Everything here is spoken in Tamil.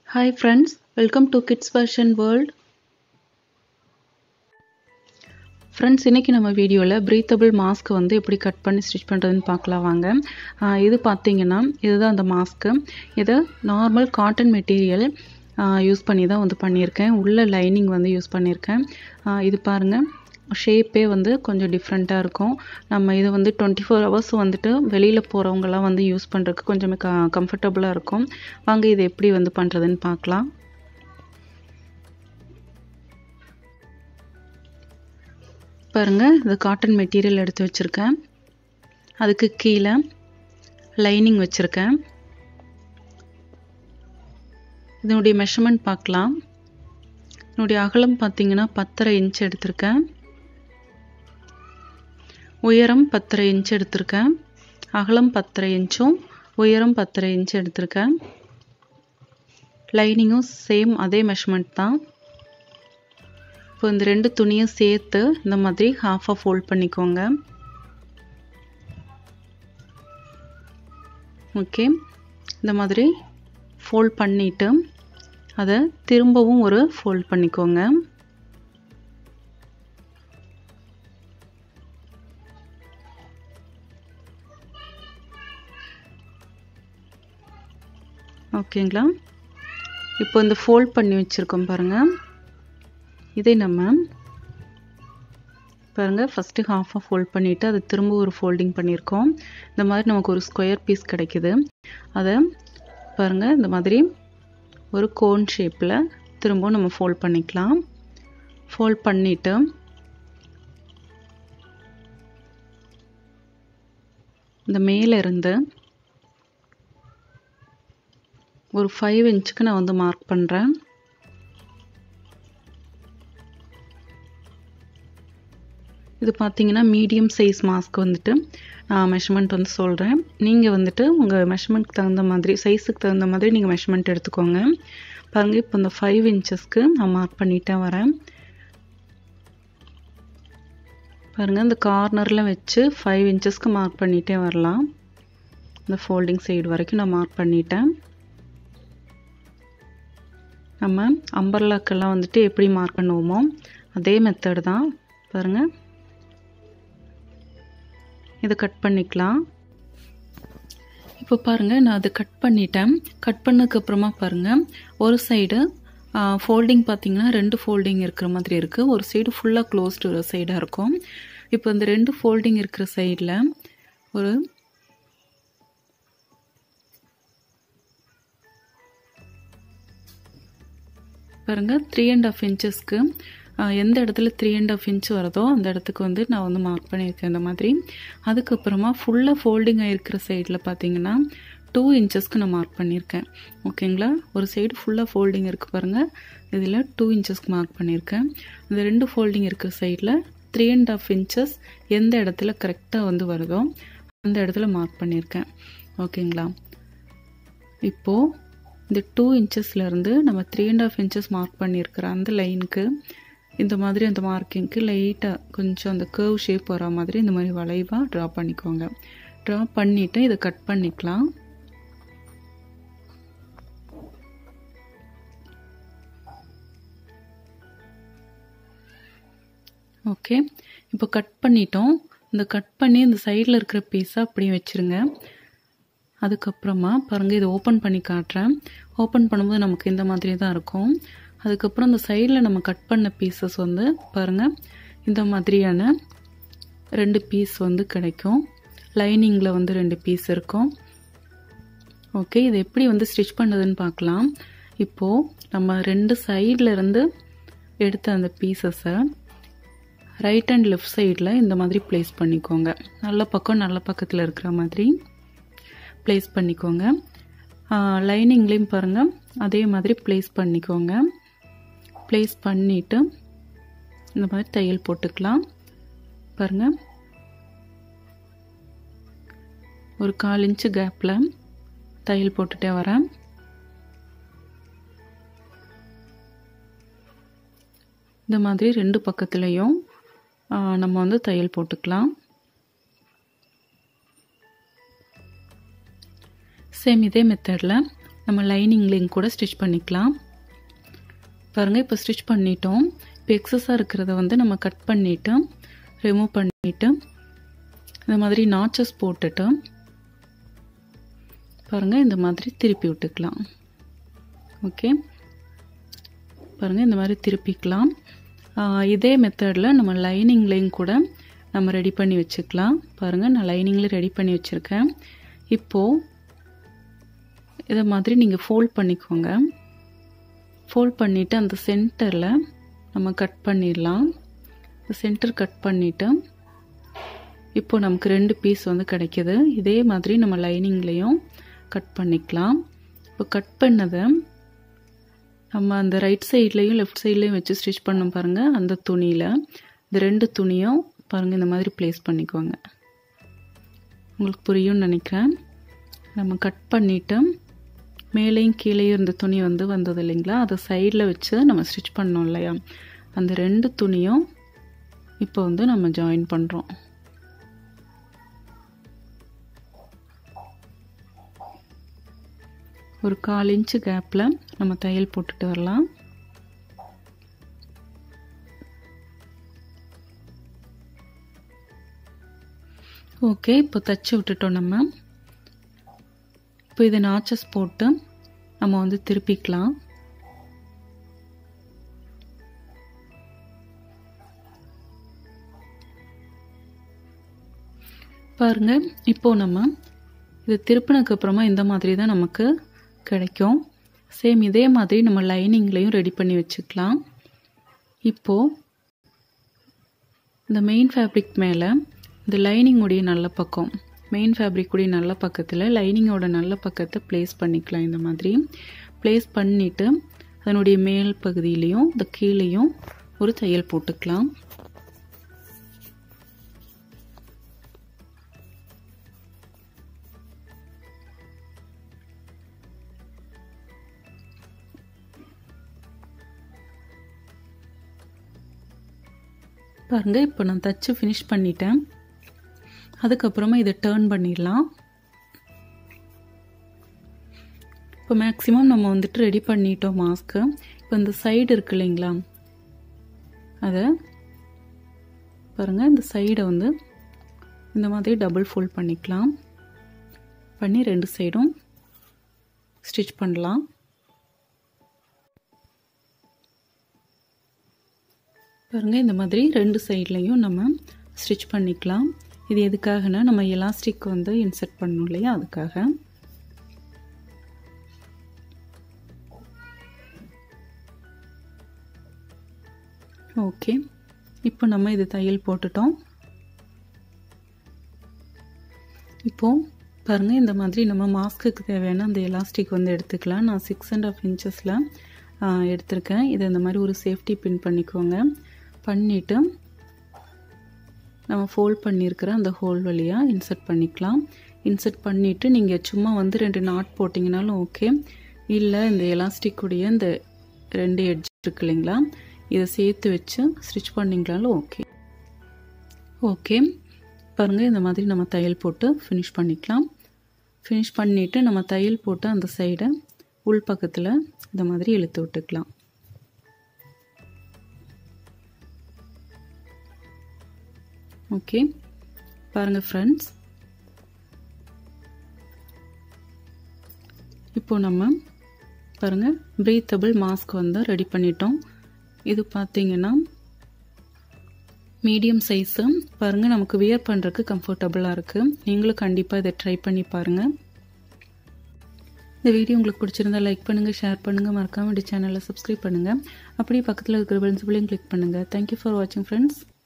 Hi friends, welcome to Kids Version World. Friends இன்றைக்கி நம்ம வீடியோவில் ப்ரீத்தபிள் மாஸ்க் வந்து எப்படி கட் பண்ணி ஸ்டிச் பண்ணுறதுன்னு பார்க்கலாம் வாங்க ஆஹ் இது பார்த்தீங்கன்னா இதுதான் அந்த மாஸ்க்கு இதை நார்மல் காட்டன் மெட்டீரியல் யூஸ் பண்ணி தான் வந்து பண்ணியிருக்கேன் உள்ள லைனிங் வந்து யூஸ் பண்ணியிருக்கேன் ஆஹ் இது பாருங்கள் ஷேப்பே வந்து கொஞ்சம் டிஃப்ரெண்ட்டாக இருக்கும் நம்ம இதை வந்து டுவெண்ட்டி ஃபோர் ஹவர்ஸ் வந்துட்டு வெளியில் போகிறவங்கலாம் வந்து யூஸ் பண்ணுறதுக்கு கொஞ்சமே க கம்ஃபர்டபுளாக இருக்கும் வாங்க இது எப்படி வந்து பண்ணுறதுன்னு பார்க்கலாம் பாருங்கள் இது காட்டன் மெட்டீரியல் எடுத்து வச்சுருக்கேன் அதுக்கு கீழே லைனிங் வச்சுருக்கேன் இதனுடைய மெஷர்மெண்ட் பார்க்கலாம் இதனுடைய அகலம் பார்த்தீங்கன்னா பத்தரை இன்ச் எடுத்திருக்கேன் உயரம் பத்தரை இன்ச் எடுத்திருக்கேன் அகலம் பத்தரை இன்ச்சும் உயரம் பத்தரை இன்ச் எடுத்திருக்கேன் லைனிங்கும் சேம் அதே மெஷர்மெண்ட் தான் இப்போ இந்த ரெண்டு துணியும் சேர்த்து இந்த மாதிரி ஹாஃபாக ஃபோல்ட் பண்ணிக்கோங்க ஓகே இந்த மாதிரி ஃபோல்ட் பண்ணிவிட்டு அதை திரும்பவும் ஒரு ஃபோல்ட் பண்ணிக்கோங்க ஓகேங்களா இப்போ இந்த ஃபோல்ட் பண்ணி வச்சுருக்கோம் பாருங்கள் இதை நம்ம பாருங்கள் ஃபஸ்ட்டு ஹாஃபாக ஃபோல்ட் பண்ணிவிட்டு அதை திரும்ப ஒரு ஃபோல்டிங் பண்ணியிருக்கோம் இந்த மாதிரி நமக்கு ஒரு ஸ்கொயர் பீஸ் கிடைக்குது அதை பாருங்கள் இந்த மாதிரி ஒரு கோன் ஷேப்பில் திரும்பவும் நம்ம ஃபோல்ட் பண்ணிக்கலாம் ஃபோல்ட் பண்ணிவிட்டு இந்த மேலே இருந்து ஒரு ஃபைவ் இன்ச்சுக்கு நான் வந்து மார்க் பண்ணுறேன் இது பார்த்தீங்கன்னா மீடியம் சைஸ் மாஸ்க் வந்துட்டு நான் மெஷர்மெண்ட் வந்து சொல்கிறேன் நீங்கள் வந்துட்டு உங்கள் மெஷர்மெண்ட்க்கு தகுந்த மாதிரி சைஸுக்கு தகுந்த மாதிரி நீங்கள் மெஷர்மெண்ட் எடுத்துக்கோங்க பாருங்கள் இப்போ இந்த ஃபைவ் இன்ச்சஸ்க்கு நான் மார்க் பண்ணிட்டே வரேன் பாருங்கள் இந்த கார்னரில் வச்சு ஃபைவ் இன்ச்சஸ்க்கு மார்க் பண்ணிகிட்டே வரலாம் இந்த ஃபோல்டிங் சைடு வரைக்கும் நான் மார்க் பண்ணிட்டேன் நம்ம அம்பர்லாக்கெல்லாம் வந்துட்டு எப்படி மார்க் பண்ணுவோமோ அதே மெத்தட் தான் பாருங்கள் இதை கட் பண்ணிக்கலாம் இப்போ பாருங்கள் நான் அதை கட் பண்ணிட்டேன் கட் பண்ணதுக்கப்புறமா பாருங்கள் ஒரு சைடு ஃபோல்டிங் பார்த்தீங்கன்னா ரெண்டு ஃபோல்டிங் இருக்கிற மாதிரி இருக்குது ஒரு சைடு ஃபுல்லாக க்ளோஸ்டு ஒரு சைடாக இருக்கும் இப்போ இந்த ரெண்டு ஃபோல்டிங் இருக்கிற சைடில் ஒரு பாருங்கள் த்ரீ அண்ட் ஆஃப் இன்ச்சஸ்க்கு எந்த இடத்துல த்ரீ அண்ட் ஆஃப் இன்ச் வருதோ அந்த இடத்துக்கு வந்து நான் வந்து மார்க் பண்ணியிருக்கேன் இந்த மாதிரி அதுக்கப்புறமா ஃபுல்லாக ஃபோல்டிங் ஆகிருக்கிற சைடில் பார்த்தீங்கன்னா டூ இன்ச்சஸ்க்கு நான் மார்க் பண்ணியிருக்கேன் ஓகேங்களா ஒரு சைடு ஃபுல்லாக ஃபோல்டிங் இருக்குது பாருங்கள் இதில் டூ இன்ச்சஸ்க்கு மார்க் பண்ணியிருக்கேன் இந்த ரெண்டு ஃபோல்டிங் இருக்கிற சைடில் த்ரீ அண்ட் ஆஃப் இன்ச்சஸ் எந்த இடத்துல கரெக்டாக வந்து வருதோ அந்த இடத்துல மார்க் பண்ணியிருக்கேன் ஓகேங்களா இப்போது இந்த டூ இன்ச்சஸ்லேருந்து நம்ம three and half inches mark பண்ணியிருக்கிற அந்த லைனுக்கு இந்த மாதிரி அந்த மார்க்கிங்க்கு லைட்டாக கொஞ்சம் அந்த கர்வ் ஷேப் வர மாதிரி இந்த மாதிரி வளைவாக ட்ரா பண்ணிக்கோங்க ட்ரா பண்ணிவிட்டு இதை கட் பண்ணிக்கலாம் ஓகே இப்போ கட் பண்ணிட்டோம் இந்த கட் பண்ணி இந்த சைடில் இருக்கிற பீஸை அப்படியே வச்சுருங்க அதுக்கப்புறமா பாருங்கள் இதை ஓப்பன் பண்ணி காட்டுறேன் ஓப்பன் பண்ணும்போது நமக்கு இந்த மாதிரி தான் இருக்கும் அதுக்கப்புறம் இந்த சைடில் நம்ம கட் பண்ண பீசஸ் வந்து பாருங்கள் இந்த மாதிரியான ரெண்டு பீஸ் வந்து கிடைக்கும் லைனிங்கில் வந்து ரெண்டு பீஸ் இருக்கும் ஓகே இது எப்படி வந்து ஸ்டிச் பண்ணுறதுன்னு பார்க்கலாம் இப்போது நம்ம ரெண்டு சைடில் இருந்து எடுத்த அந்த பீசஸை ரைட் அண்ட் லெஃப்ட் சைடில் இந்த மாதிரி ப்ளேஸ் பண்ணிக்கோங்க நல்ல பக்கம் நல்ல பக்கத்தில் இருக்கிற மாதிரி ப்ளேஸ் பண்ணிக்கோங்க லைனிங்லேயும் பாருங்கள் அதே மாதிரி ப்ளேஸ் பண்ணிக்கோங்க ப்ளேஸ் பண்ணிவிட்டு இந்த மாதிரி தையல் போட்டுக்கலாம் பாருங்கள் ஒரு கால் இன்ச்சு கேப்பில் தையல் போட்டுகிட்டே வரேன் இந்த மாதிரி ரெண்டு பக்கத்துலேயும் நம்ம வந்து தையல் போட்டுக்கலாம் சேம் இதே மெத்தடில் நம்ம லைனிங்லேயும் கூட ஸ்டிச் பண்ணிக்கலாம் பாருங்கள் இப்போ ஸ்டிச் பண்ணிட்டோம் இப்போ எக்ஸஸாக இருக்கிறத வந்து நம்ம கட் பண்ணிவிட்டு ரிமூவ் பண்ணிவிட்டு இந்த மாதிரி நாச்சஸ் போட்டுட்டு பாருங்கள் இந்த மாதிரி திருப்பி விட்டுக்கலாம் ஓகே பாருங்கள் இந்த மாதிரி திருப்பிக்கலாம் இதே மெத்தடில் நம்ம லைனிங்லேயும் கூட நம்ம ரெடி பண்ணி வச்சுக்கலாம் பாருங்கள் நான் லைனிங்கில் ரெடி பண்ணி வச்சுருக்கேன் இப்போது இதை மாதிரி நீங்கள் ஃபோல்ட் பண்ணிக்கோங்க ஃபோல்ட் பண்ணிவிட்டு அந்த சென்டரில் நம்ம கட் பண்ணிடலாம் இந்த சென்டர் கட் பண்ணிவிட்டு இப்போ நமக்கு ரெண்டு பீஸ் வந்து கிடைக்கிது இதே மாதிரி நம்ம லைனிங்லேயும் கட் பண்ணிக்கலாம் இப்போ கட் பண்ணதை நம்ம அந்த ரைட் சைட்லேயும் லெஃப்ட் சைட்லேயும் வச்சு ஸ்டிச் பண்ணோம் பாருங்கள் அந்த துணியில் இந்த ரெண்டு துணியும் பாருங்கள் இந்த மாதிரி ப்ளேஸ் பண்ணிக்கோங்க உங்களுக்கு புரியும்னு நினைக்கிறேன் நம்ம கட் பண்ணிவிட்டு மேலேயும் கீழேயும் இருந்த துணி வந்து வந்தது இல்லைங்களா அதை சைடில் வச்சு நம்ம ஸ்டிச் பண்ணோம் இல்லையா அந்த ரெண்டு துணியும் இப்போ வந்து நம்ம ஜாயின் பண்ணுறோம் ஒரு கால் இன்ச்சு கேப்பில் நம்ம தையல் போட்டுட்டு வரலாம் ஓகே இப்போ தச்சு விட்டுட்டோம் நம்ம இப்போ இதை நாச்சஸ் போட்டு நம்ம வந்து திருப்பிக்கலாம் பாருங்க இப்போ நம்ம இது திருப்பினதுக்கு அப்புறமா இந்த மாதிரி தான் நமக்கு கிடைக்கும் சேம் இதே மாதிரி நம்ம லைனிங்லேயும் ரெடி பண்ணி வச்சுக்கலாம் இப்போது இந்த மெயின் ஃபேப்ரிக் மேலே இந்த லைனிங்குடைய நல்ல பக்கம் மெயின் ஃபேப்ரிக்குடைய நல்ல பக்கத்தில் லைனிங்கோட நல்ல பக்கத்தை ப்ளேஸ் பண்ணிக்கலாம் இந்த மாதிரி ப்ளேஸ் பண்ணிவிட்டு அதனுடைய மேல் பகுதியிலையும் இந்த கீழேயும் ஒரு தையல் போட்டுக்கலாம் பாருங்கள் இப்போ நான் தச்சு ஃபினிஷ் பண்ணிட்டேன் அதுக்கப்புறமா இதை டேர்ன் பண்ணிடலாம் இப்போ மேக்ஸிமம் நம்ம வந்துட்டு ரெடி பண்ணிட்டோம் மாஸ்க்கு இப்போ இந்த சைடு இருக்கு இல்லைங்களா அதை பாருங்கள் இந்த சைடை வந்து இந்த மாதிரி டபுள் ஃபோல்ட் பண்ணிக்கலாம் பண்ணி ரெண்டு சைடும் ஸ்டிச் பண்ணலாம் பாருங்கள் இந்த மாதிரி ரெண்டு சைட்லேயும் நம்ம ஸ்டிச் பண்ணிக்கலாம் இது எதுக்காகனா நம்ம எலாஸ்டிக் வந்து இன்சர்ட் பண்ணணும் இல்லையா அதுக்காக ஓகே இப்போ நம்ம இது தையல் போட்டுட்டோம் இப்போது பாருங்கள் இந்த மாதிரி நம்ம மாஸ்க்குக்கு தேவையான அந்த எலாஸ்டிக் வந்து எடுத்துக்கலாம் நான் சிக்ஸ் அண்ட் ஆஃப் இன்ச்சஸில் எடுத்திருக்கேன் இதை இந்த மாதிரி ஒரு சேஃப்டி பின் பண்ணிக்கோங்க பண்ணிவிட்டு நம்ம ஃபோல்ட் பண்ணியிருக்கிற அந்த ஹோல் வழியாக இன்சர்ட் பண்ணிக்கலாம் இன்சர்ட் பண்ணிவிட்டு நீங்கள் சும்மா வந்து ரெண்டு நாட் போட்டிங்கனாலும் ஓகே இல்லை இந்த எலாஸ்டிக்குடைய இந்த ரெண்டு எட்ஜ் இருக்கு இல்லைங்களா இதை சேர்த்து வச்சு ஸ்டிச் பண்ணிங்களாலும் ஓகே ஓகே பாருங்கள் இந்த மாதிரி நம்ம தையல் போட்டு ஃபினிஷ் பண்ணிக்கலாம் ஃபினிஷ் பண்ணிவிட்டு நம்ம தையல் போட்டு அந்த சைடை உள் பக்கத்தில் இந்த மாதிரி இழுத்து விட்டுக்கலாம் ஓகே பாருங்கள் ஃப்ரெண்ட்ஸ் இப்போ நம்ம பாருங்கள் ப்ரீத்தபிள் மாஸ்க் வந்து ரெடி பண்ணிட்டோம் இது பார்த்தீங்கன்னா மீடியம் சைஸு பாருங்கள் நமக்கு வியர் பண்ணுறதுக்கு கம்ஃபர்டபுளாக இருக்குது நீங்களும் கண்டிப்பாக இதை ட்ரை பண்ணி பாருங்கள் இந்த வீடியோ உங்களுக்கு பிடிச்சிருந்தா லைக் பண்ணுங்கள் ஷேர் பண்ணுங்கள் மறக்காமல் இந்த சேனலை சப்ஸ்கிரைப் பண்ணுங்கள் அப்படியே பக்கத்தில் இருக்கிற பெல்ஸ் கிளிக் பண்ணுங்கள் தேங்க்யூ ஃபார் வாட்சிங் ஃப்ரெண்ட்ஸ்